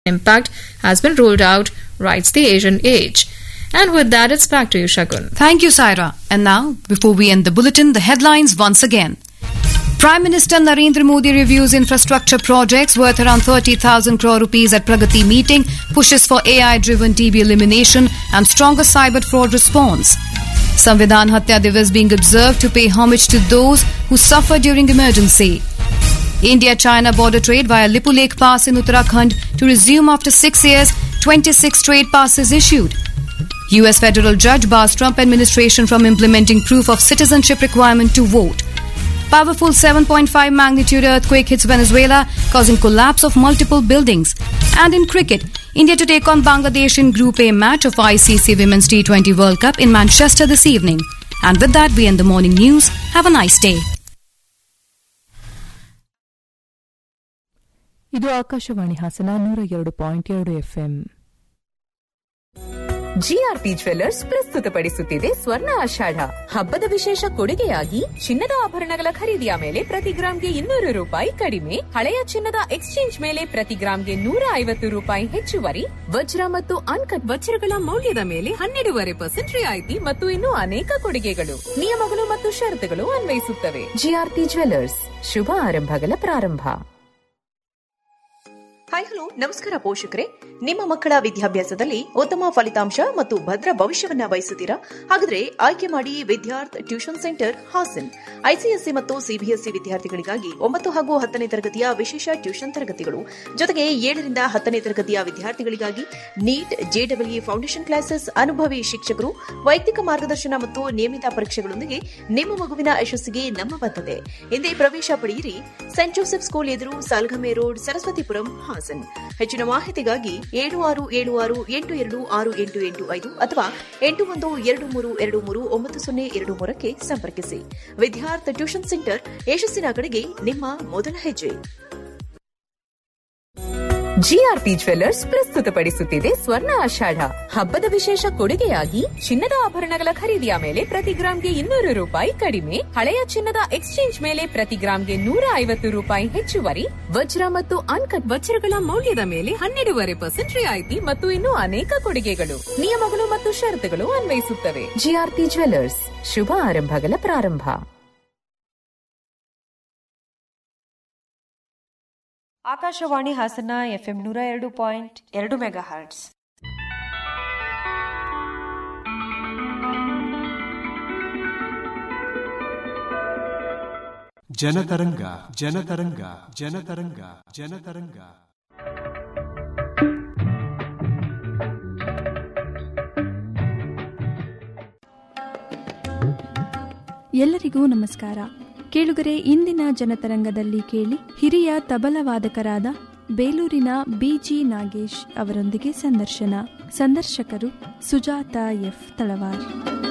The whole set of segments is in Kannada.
impact has been ruled out, writes the Asian Age. And with that, it's back to you, Shagun. Thank you, Saira. And now, before we end the bulletin, the headlines once again. Prime Minister Narendra Modi reviews infrastructure projects worth around 30,000 crore rupees at Pragati meeting, pushes for AI-driven TB elimination and stronger cyber fraud response. Samvidhan Hatya Divas being observed to pay homage to those who suffered during emergency. India-China border trade via Lipu Lake Pass in Uttarakhand to resume after six years, 26 trade passes issued. US federal judge bars Trump administration from implementing proof of citizenship requirement to vote. Powerful 7.5 magnitude earthquake hits Venezuela, causing collapse of multiple buildings. And in cricket, India to take on Bangladesh in Group A match of ICC Women's T20 World Cup in Manchester this evening. And with that, we end the morning news. Have a nice day. ಇದು ಆಕಾಶವಾಣಿ ಹಾಸನ ನೂರ ಎರಡು ಪಾಯಿಂಟ್ ಎರಡು ಎಫ್ಎಂ ಜಿಆರ್ಪಿ ಜ್ವೆಲ್ಲರ್ಸ್ ಪ್ರಸ್ತುತಪಡಿಸುತ್ತಿದೆ ಸ್ವರ್ಣ ಆಷಾಢ ಹಬ್ಬದ ವಿಶೇಷ ಕೊಡುಗೆಯಾಗಿ ಚಿನ್ನದ ಆಭರಣಗಳ ಖರೀದಿಯ ಮೇಲೆ ಪ್ರತಿ ಗ್ರಾಂಗೆ ಇನ್ನೂರು ರೂಪಾಯಿ ಕಡಿಮೆ ಹಳೆಯ ಚಿನ್ನದ ಎಕ್ಸ್ಚೇಂಜ್ ಮೇಲೆ ಪ್ರತಿ ಗ್ರಾಂಗೆ ನೂರ ಐವತ್ತು ರೂಪಾಯಿ ಹೆಚ್ಚುವರಿ ವಜ್ರ ಮತ್ತು ಅನ್ಕಟ್ ವಜ್ರಗಳ ಮೌಲ್ಯದ ಮೇಲೆ ಹನ್ನೆರಡೂವರೆ ಪರ್ಸೆಂಟ್ ರಿಯಾಯಿತಿ ಮತ್ತು ಇನ್ನೂ ಅನೇಕ ಕೊಡುಗೆಗಳು ನಿಯಮಗಳು ಮತ್ತು ಷರತ್ತುಗಳು ಅನ್ವಯಿಸುತ್ತವೆ ಜಿಆರ್ಪಿ ಜ್ವೆಲ್ಲರ್ಸ್ ಶುಭ ಆರಂಭಗಳ ಪ್ರಾರಂಭ ಹಾಯ್ ಹಲೋ ನಮಸ್ಕಾರ ಪೋಷಕರೇ ನಿಮ್ಮ ಮಕ್ಕಳ ವಿದ್ಯಾಭ್ಯಾಸದಲ್ಲಿ ಉತ್ತಮ ಫಲಿತಾಂಶ ಮತ್ತು ಭದ್ರ ಭವಿಷ್ಯವನ್ನ ಬಯಸುತ್ತೀರಾ ಹಾಗಾದ್ರೆ ಆಯ್ಕೆ ಮಾಡಿ Vidyarth tuition centre Hassan ICSE ಮತ್ತು ಸಿಬಿಎಸ್ಇ ವಿದ್ಯಾರ್ಥಿಗಳಿಗಾಗಿ ಒಂಬತ್ತು ಹಾಗೂ ಹತ್ತನೇ ತರಗತಿಯ ವಿಶೇಷ ಟ್ಯೂಷನ್ ತರಗತಿಗಳು ಜೊತೆಗೆ ಏಳರಿಂದ ಹತ್ತನೇ ತರಗತಿಯ ವಿದ್ಯಾರ್ಥಿಗಳಿಗಾಗಿ ನೀಟ್ ಜೆಡಬ್ಲ್ಇ ಫೌಂಡೇಶನ್ ಕ್ಲಾಸಸ್ ಅನುಭವಿ ಶಿಕ್ಷಕರು ವೈಯಕ್ತಿಕ ಮಾರ್ಗದರ್ಶನ ಮತ್ತು ನಿಯಮಿತ ಪರೀಕ್ಷೆಗಳೊಂದಿಗೆ ನಿಮ್ಮ ಮಗುವಿನ ಯಶಸ್ಸಿಗೆ ನಮ್ಮ ಬದ್ಧತೆ ಹಿಂದೆ ಪ್ರವೇಶ ಪಡೆಯಿರಿ ಸೆಂಟ್ ಜೋಸೆಫ್ ಸ್ಕೂಲ್ ಎದುರು ಸಾಲ್ಗಮೆ ರೋಡ್ ಸರಸ್ವತಿಪುರಂ ಹಾಸನ್ ಹೆಚ್ಚಿನ ಮಾಹಿತಿಗಾಗಿ ಏಳು ಆರು ಏಳು ಆರು ಎಂಟು ಎರಡು ಆರು ಎಂಟು ಎಂಟು ಐದು ಅಥವಾ ಎಂಟು ಒಂದು ಎರಡು ಮೂರು ಎರಡು ಮೂರು ಒಂಬತ್ತು ಸೊನ್ನೆ ಎರಡು ಮೂರಕ್ಕೆ ಸಂಪರ್ಕಿಸಿ ವಿದ್ಯಾರ್ಥ್ ಟ್ಯೂಷನ್ ಸೆಂಟರ್ ಯಶಸ್ಸಿನ ಕಡೆಗೆ ನಿಮ್ಮ ಮೊದಲ ಹೆಜ್ಜೆ ಜಿಆರ್ಪಿ ಜ್ವೆಲ್ಲರ್ಸ್ ಪ್ರಸ್ತುತಪಡಿಸುತ್ತಿದೆ ಸ್ವರ್ಣ ಆಷಾಢ ಹಬ್ಬದ ವಿಶೇಷ ಕೊಡುಗೆಯಾಗಿ ಚಿನ್ನದ ಆಭರಣಗಳ ಖರೀದಿಯ ಮೇಲೆ ಪ್ರತಿ ಗ್ರಾಂಗೆ ಇನ್ನೂರು ರೂಪಾಯಿ ಕಡಿಮೆ ಹಳೆಯ ಚಿನ್ನದ ಎಕ್ಸ್ಚೇಂಜ್ ಮೇಲೆ ಪ್ರತಿ ಗ್ರಾಂಗೆ ನೂರ ಐವತ್ತು ರೂಪಾಯಿ ಹೆಚ್ಚುವರಿ ವಜ್ರ ಮತ್ತು ಅನ್ಕಟ್ ವಜ್ರಗಳ ಮೌಲ್ಯದ ಮೇಲೆ ಹನ್ನೆರಡೂವರೆ ಪರ್ಸೆಂಟ್ ರಿಯಾಯಿತಿ ಮತ್ತು ಇನ್ನೂ ಅನೇಕ ಕೊಡುಗೆಗಳು ನಿಯಮಗಳು ಮತ್ತು ಷರತ್ತುಗಳು ಅನ್ವಯಿಸುತ್ತವೆ ಜಿಆರ್ಪಿ ಜ್ವೆಲ್ಲರ್ಸ್ ಶುಭ ಆರಂಭಗಳ ಪ್ರಾರಂಭ ಆಕಾಶವಾಣಿ ಹಾಸನ ಎಫ್ಎಂ ನೂರ ಎರಡು ಪಾಯಿಂಟ್ ಎರಡು ಮೆಗಾ ಹರ್ಟ್ಸ್ ಜನತರಂಗ ಜನತರಂಗ ಜನತರಂಗ ಜನತರಂಗ ಎಲ್ಲರಿಗೂ ನಮಸ್ಕಾರ ಕೇಳುಗರೆ ಇಂದಿನ ಜನತರಂಗದಲ್ಲಿ ಕೇಳಿ ಹಿರಿಯ ತಬಲವಾದಕರಾದ ಬೇಲೂರಿನ ಬಿಜಿ ನಾಗೇಶ್ ಅವರೊಂದಿಗೆ ಸಂದರ್ಶನ ಸಂದರ್ಶಕರು ಸುಜಾತ ಎಫ್ ತಳವಾರ್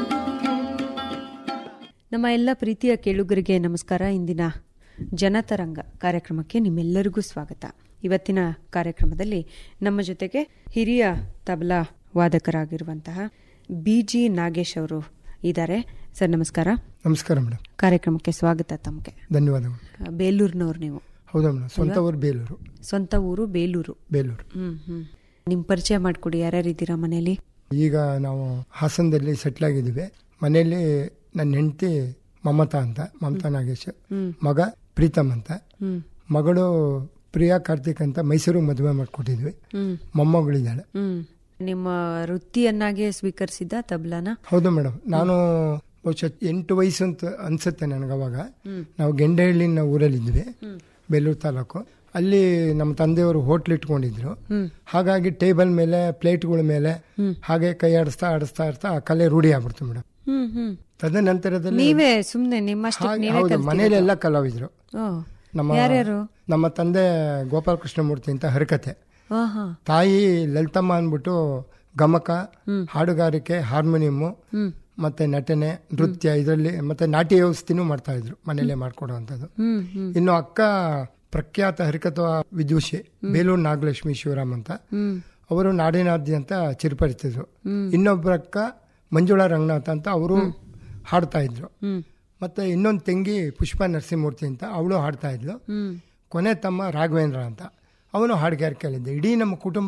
ನಮ್ಮ ಎಲ್ಲ ಪ್ರೀತಿಯ ಕೇಳುಗರಿಗೆ ನಮಸ್ಕಾರ ಇಂದಿನ ಜನತರಂಗ ಕಾರ್ಯಕ್ರಮಕ್ಕೆ ನಿಮ್ಮೆಲ್ಲರಿಗೂ ಸ್ವಾಗತ ಇವತ್ತಿನ ಕಾರ್ಯಕ್ರಮದಲ್ಲಿ ನಮ್ಮ ಜೊತೆಗೆ ಹಿರಿಯ ತಬಲಾ ವಾದಕರಾಗಿರುವಂತಹ ಬಿಜಿ ನಾಗೇಶ್ ಅವರು ಇದ್ದಾರೆ ಸರ್ ನಮಸ್ಕಾರ ನಮಸ್ಕಾರ ಮೇಡಮ್ ಕಾರ್ಯಕ್ರಮಕ್ಕೆ ಸ್ವಾಗತ ತಮಗೆ ಧನ್ಯವಾದಗಳು ಬೇಲೂರಿನವ್ರು ನೀವು ಹೌದಾ ಮೇಡಮ್ ಸ್ವಂತ ಊರು ಬೇಲೂರು ಸ್ವಂತ ಊರು ಬೇಲೂರು ಬೇಲೂರು ಹ್ಮ್ ಹ್ಮ್ ನಿಮ್ ಪರಿಚಯ ಮಾಡ್ಕೊಡಿ ಯಾರ್ಯಾರಿದ್ದೀರಾ ಮನೇಲಿ ಈಗ ನಾವು ಹಾಸನದಲ್ಲಿ ಸೆಟ್ಲ್ ಆಗಿದ್ದೀವಿ ಮನೆಯಲ್ಲಿ ನನ್ನ ಹೆಂಡತಿ ಮಮತಾ ಅಂತ ಮಮತಾ ನಾಗೇಶ್ ಮಗ ಪ್ರೀತಮ್ ಅಂತ ಮಗಳು ಪ್ರಿಯಾ ಕಾರ್ತಿಕ್ ಅಂತ ಮೈಸೂರಿಗೆ ಮದುವೆ ಮಾಡ್ಕೊಟ್ಟಿದ್ವಿ ಮೊಮ್ಮಗಳಿದ್ದಾಳೆ ಹ್ಮ್ ನಿಮ್ಮ ವೃತ್ತಿಯನ್ನಾಗೆ ಸ್ವೀಕರಿಸಿದ್ದ ತಬ್ಲಾನ ಹೌದು ಮೇಡಮ್ ನಾನು ಬಹುಶಃ ಎಂಟು ವಯಸ್ಸು ಅಂತ ಅನ್ಸುತ್ತೆ ನನಗೆ ಅವಾಗ ನಾವು ಗೆಂಡಹಳ್ಳಿನ ಊರಲ್ಲಿದ್ವಿ ಬೇಲೂರು ತಾಲೂಕು ಅಲ್ಲಿ ನಮ್ಮ ತಂದೆಯವರು ಹೋಟ್ಲ್ ಇಟ್ಕೊಂಡಿದ್ರು ಹಾಗಾಗಿ ಟೇಬಲ್ ಮೇಲೆ ಪ್ಲೇಟ್ಗಳ ಮೇಲೆ ಹಾಗೆ ಕೈ ಆಡಿಸ್ತಾ ಆಡಿಸ್ತಾ ಆಡಿಸ್ತಾ ಆ ಕಲೆ ರೂಢಿ ಆಗ್ಬಿಡ್ತು ಮೇಡಮ್ ಹ್ಮ್ ಹ್ಮ್ ತದನಂತರದಲ್ಲಿ ನೀವೇ ಸುಮ್ನೆ ನಿಮ್ಮಷ್ಟಕ್ಕೆ ಹಾಗೆ- ನೀವೇ ಹೌದು ಕಲ್ತಿರೋದು? ಮನೆಯಲ್ಲೆಲ್ಲ ಕಲಾವಿದ್ರು ಓ, ನಮ್ಮ ಯಾರ್ಯಾರು ನಮ್ಮ ತಂದೆ ಗೋಪಾಲ ಕೃಷ್ಣಮೂರ್ತಿ ಅಂತ ಹರಕತೆ ಆ, ಹಾ. ತಾಯಿ ಲಲಿತಮ್ಮ ಅಂದ್ಬಿಟ್ಟು ಗಮಕ ಹಾಡುಗಾರಿಕೆ ಹಾರ್ಮೋನಿಯಮ್ಮು ಮತ್ತೆ ನಟನೆ ನೃತ್ಯ ಇದರಲ್ಲಿ ಮತ್ತೆ ನಾಟ್ಯ ವ್ಯವಸ್ಥೆನೂ ಮಾಡ್ತಾ ಇದ್ರು ಮನೆಯಲ್ಲೇ ಮಾಡ್ಕೊಡುವಂಥದ್ದು ಹ್ಮ್ ಹ್ಮ್ ಇನ್ನು ಅಕ್ಕ ಪ್ರಖ್ಯಾತ ಹರಿಕತ್ವ ವಿದ್ಯುಷಿ ಬೇಲೂರು ನಾಗಲಕ್ಷ್ಮಿ ಶಿವರಾಮ್ ಅಂತ ಅವರು ನಾಡಿನಾದ್ಯಂತ ಚಿರುಪರಿತಿದ್ರು ಇನ್ನೊಬ್ಬರ ಅಕ್ಕ ಮಂಜುಳಾ ರಂಗನಾಥ್ ಅಂತ ಅವರು ಹಾಡ್ತಾ ಇದ್ರು ಮತ್ತೆ ಇನ್ನೊಂದು ತಂಗಿ ಪುಷ್ಪ ನರಸಿಂಹಮೂರ್ತಿ ಅಂತ ಅವಳು ಹಾಡ್ತಾ ಇದ್ಲು ಕೊನೆ ತಮ್ಮ ರಾಘವೇಂದ್ರ ಅಂತ ಅವನು ಹಾಡುಗಾರಿಕೆಯಲ್ಲಿದ್ದ ಇಡೀ ನಮ್ಮ ಕುಟುಂಬ